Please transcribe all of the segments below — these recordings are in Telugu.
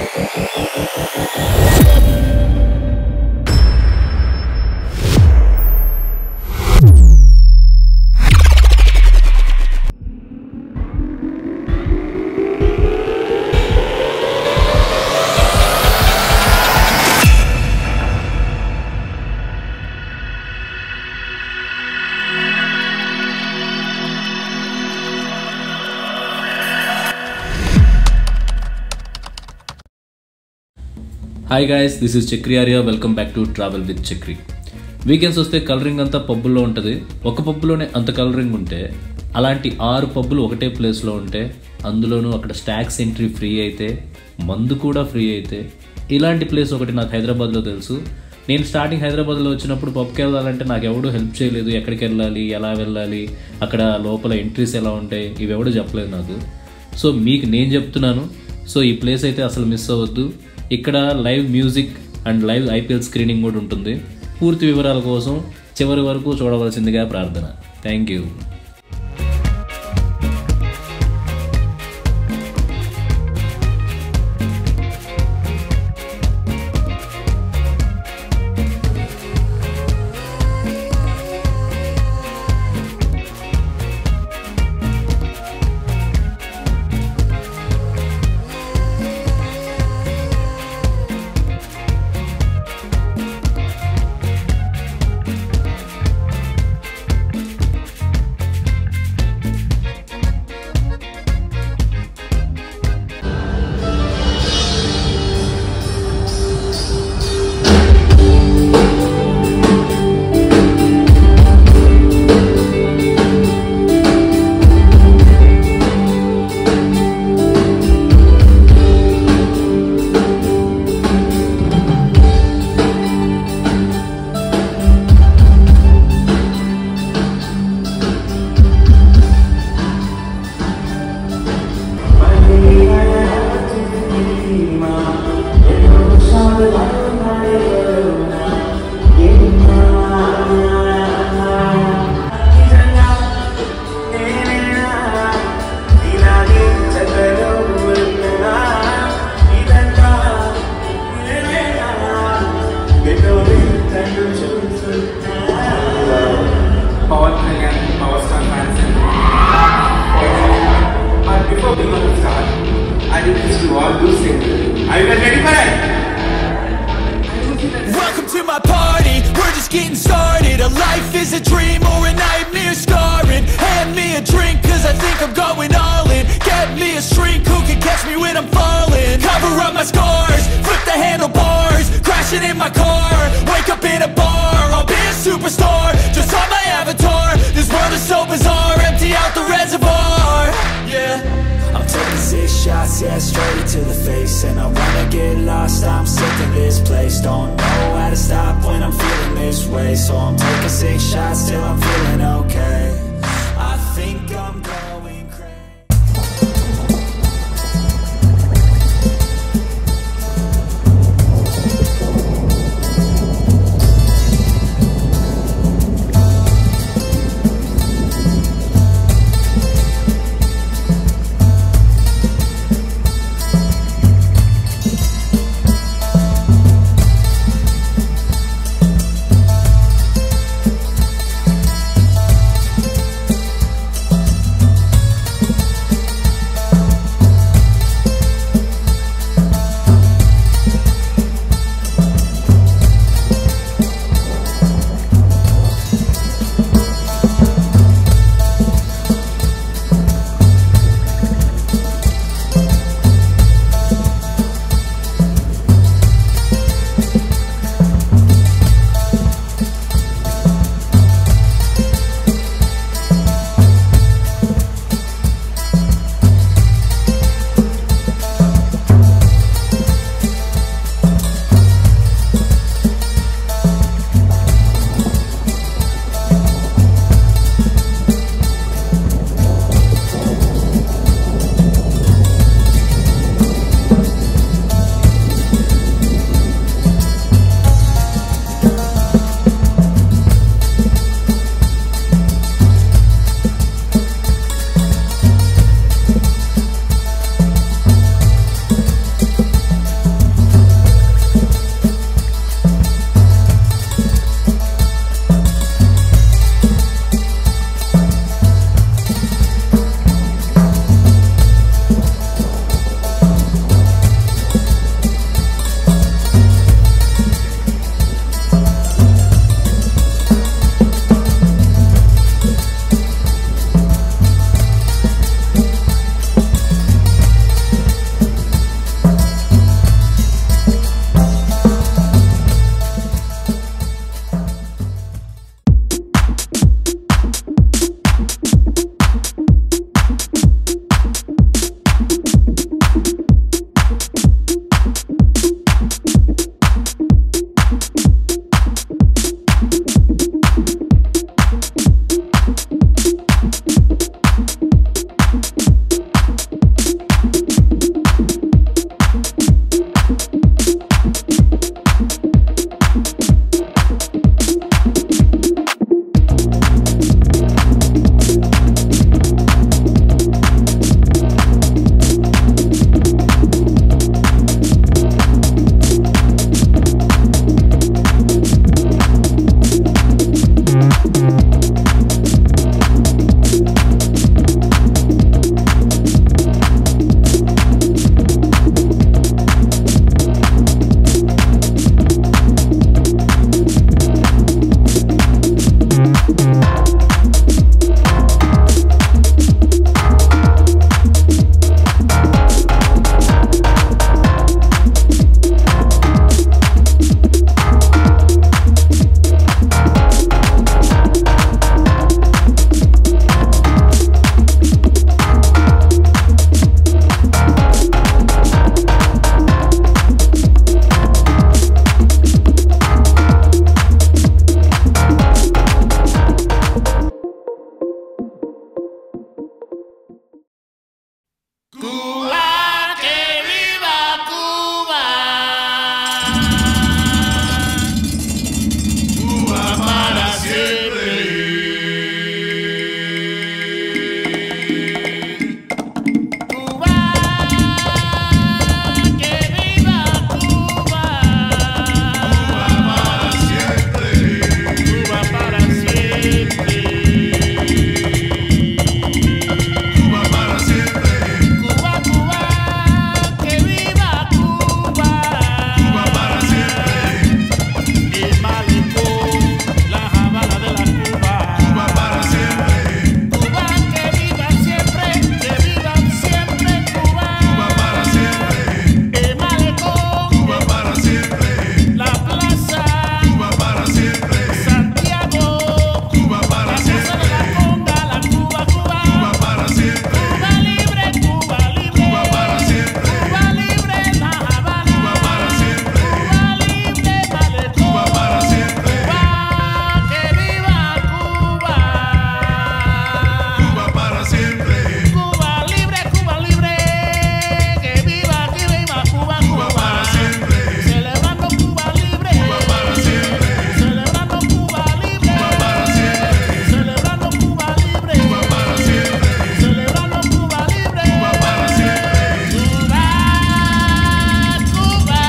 Hi guys this is Chakri Arya welcome back to travel with Chakri weekends వస్తే కలరింగ్ అంతా పబ్బుల్లో ఉంటుంది ఒక పబ్బులోనే అంత కలరింగ్ ఉంటే అలాంటి ఆరు పబ్బులు ఒకటే ప్లేస్లో ఉంటే అందులోనూ అక్కడ స్టాక్స్ ఎంట్రీ ఫ్రీ అయితే మందు కూడా ఫ్రీ అయితే ఇలాంటి ప్లేస్ ఒకటి నాకు హైదరాబాద్లో తెలుసు నేను స్టార్టింగ్ హైదరాబాద్లో వచ్చినప్పుడు పబ్కి వెళ్ళాలంటే నాకు ఎవడు హెల్ప్ చేయలేదు ఎక్కడికి వెళ్ళాలి ఎలా వెళ్ళాలి అక్కడ లోపల ఎంట్రీస్ ఎలా ఉంటాయి ఇవి ఎవడు చెప్పలేదు నాకు సో మీకు నేను చెప్తున్నాను సో ఈ ప్లేస్ అయితే అసలు మిస్ అవ్వద్దు ఇక్కడ live music and live IPL screening కూడా ఉంటుంది పూర్తి వివరాల కోసం చివరి వరకు చూడవలసిందిగా ప్రార్థన thank you Pawan Kalyan, Power Star fans and But before we going to start, I request you all to sing. Are you guys ready for it? Welcome to my party, we're just getting started A life is a dream or a nightmare scarring Hand me a drink cause I think I'm going all in Get me a shrink who can catch me when I'm falling Cover up my scars, flip the handlebars Crashing in my car, wake up in a bar I'll be a superstar, just on my avatar This world is so bizarre, empty out the reservoir Yeah I'm taking six shots, yeah, straight to the face And I wanna get lost, I'm sick of this place Don't know how to stop when I'm feeling this way So I'm taking six shots till I'm feeling okay I think I'm going crazy Cuba, que viva Cuba. Cuba para siempre. Cuba, que viva Cuba. Cuba para siempre. Cuba para siempre. Cuba para siempre. Cuba, Cuba, que viva Cuba. Cuba para siempre. El malecón, la Habana de la Cuba. Cuba para siempre. Cuba, que viva siempre, que viva siempre Cuba. Cuba para siempre. El malecón, Cuba para siempre. La plaza, Cuba para siempre. Santiago, Cuba para siempre. La plaza de la Conga, la Cuba, Cuba. Cuba para siempre. Cuba libre, Cuba libre. Cuba para siempre. Cuba libre, La Habana. Cuba para siempre. Cuba libre, malecón. Cuba para siempre. Cuba, que viva Cuba. Cuba para siempre. Cuba libre, Cuba libre. Que viva, que viva Cuba, Cuba. para siempre. Celebrando Cuba libre. Cuba para siempre. Celebrando Cuba libre. Cuba para siempre. Celebrando Cuba libre. Cuba para siempre. Celebrando Cuba libre. Cuba para siempre. Cuba, Cuba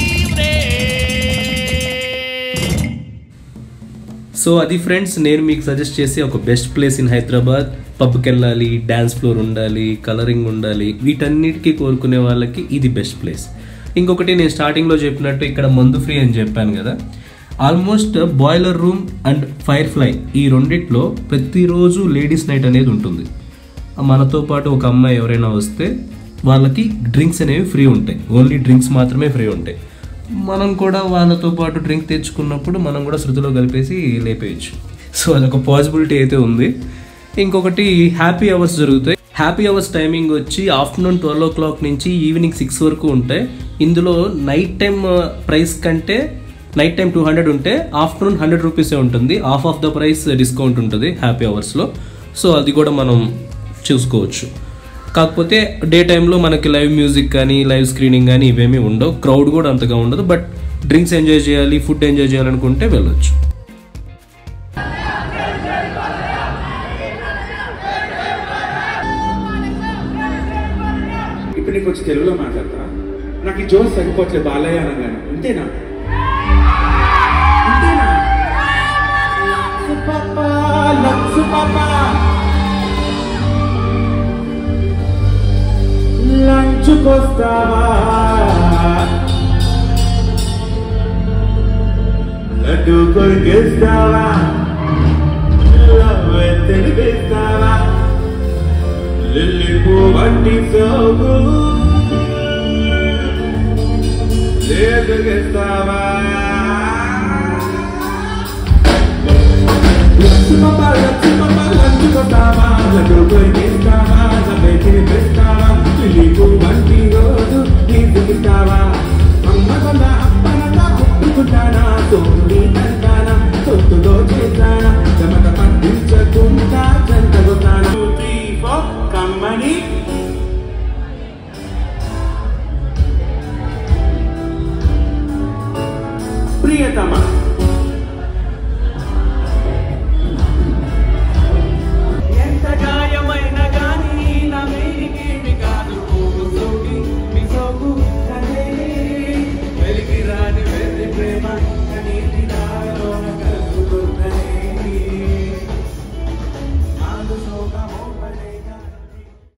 libre. So అది ఫ్రెండ్స్ నేను మీకు సజెస్ట్ చేసే ఒక బెస్ట్ ప్లేస్ ఇన్ హైదరాబాద్ పబ్కి వెళ్ళాలి డ్యాన్స్ ఫ్లోర్ ఉండాలి కలరింగ్ ఉండాలి వీటన్నిటికీ కోరుకునే వాళ్ళకి ఇది బెస్ట్ ప్లేస్ ఇంకొకటి నేను స్టార్టింగ్లో చెప్పినట్టు ఇక్కడ మందు ఫ్రీ అని చెప్పాను కదా almost boiler room and fire fly ఈ రెండిట్లో ప్రతిరోజు లేడీస్ నైట్ అనేది ఉంటుంది మనతో పాటు ఒక అమ్మాయి ఎవరైనా వస్తే వాళ్ళకి డ్రింక్స్ అనేవి ఫ్రీ ఉంటాయి ఓన్లీ డ్రింక్స్ మాత్రమే ఫ్రీ ఉంటాయి మనం కూడా వాళ్ళతో పాటు డ్రింక్ తెచ్చుకున్నప్పుడు మనం కూడా శృతిలో కలిపేసి లేపేయచ్చు సో అదొక పాసిబిలిటీ అయితే ఉంది ఇంకొకటి హ్యాపీ అవర్స్ జరుగుతాయి హ్యాపీ అవర్స్ టైమింగ్ వచ్చి ఆఫ్టర్నూన్ ట్వెల్వ్ ఓ క్లాక్ నుంచి ఈవినింగ్ సిక్స్ వరకు ఉంటాయి ఇందులో నైట్ టైం ప్రైస్ కంటే నైట్ టైం టూ హండ్రెడ్ ఉంటే ఆఫ్టర్నూన్ హండ్రెడ్ రూపీసే ఉంటుంది half of the price discount ఉంటుంది హ్యాపీ అవర్స్లో సో అది కూడా మనం చూసుకోవచ్చు కాకపోతే డే టైంలో మనకి లైవ్ మ్యూజిక్ కానీ లైవ్ స్క్రీనింగ్ కానీ ఇవేమీ ఉండవు క్రౌడ్ కూడా అంతగా ఉండదు బట్ డ్రింక్స్ ఎంజాయ్ చేయాలి ఫుడ్ ఎంజాయ్ చేయాలనుకుంటే వెళ్ళొచ్చు ఇప్పుడు నీకు వచ్చి తెలుగులో మాట్లాడతా నాకు ఈ జోస్ సరిపోవట్లేదు బాలయ్య అనగానే అంతేనా అంతేనా లక్సు పాపా, లక్సు పాపా. లంచుకొస్తావా లడ్డు కొరికేస్తావా లవ్వే తెలిపిస్తావా లిల్లీ పువ్వంటి సోగు లేదుగేస్తావా లక్ష్మమ్మ లక్ష్మమ్మ లంచుకొస్తావా లడ్డు కొరికేస్తావా లవ్వే తెలిపిస్తావా లిల్లీ పువ్వంటి రోజు నీకుతావా అమ్మ కొన్న అప్పనగా పుట్టుకుంటానా తోడి అంటానా తొత్తులో చేస్తానా చెమట పట్టించకుండా చెంతగొతానా త్రీ ఫోర్ కమ్మని ప్రియతమ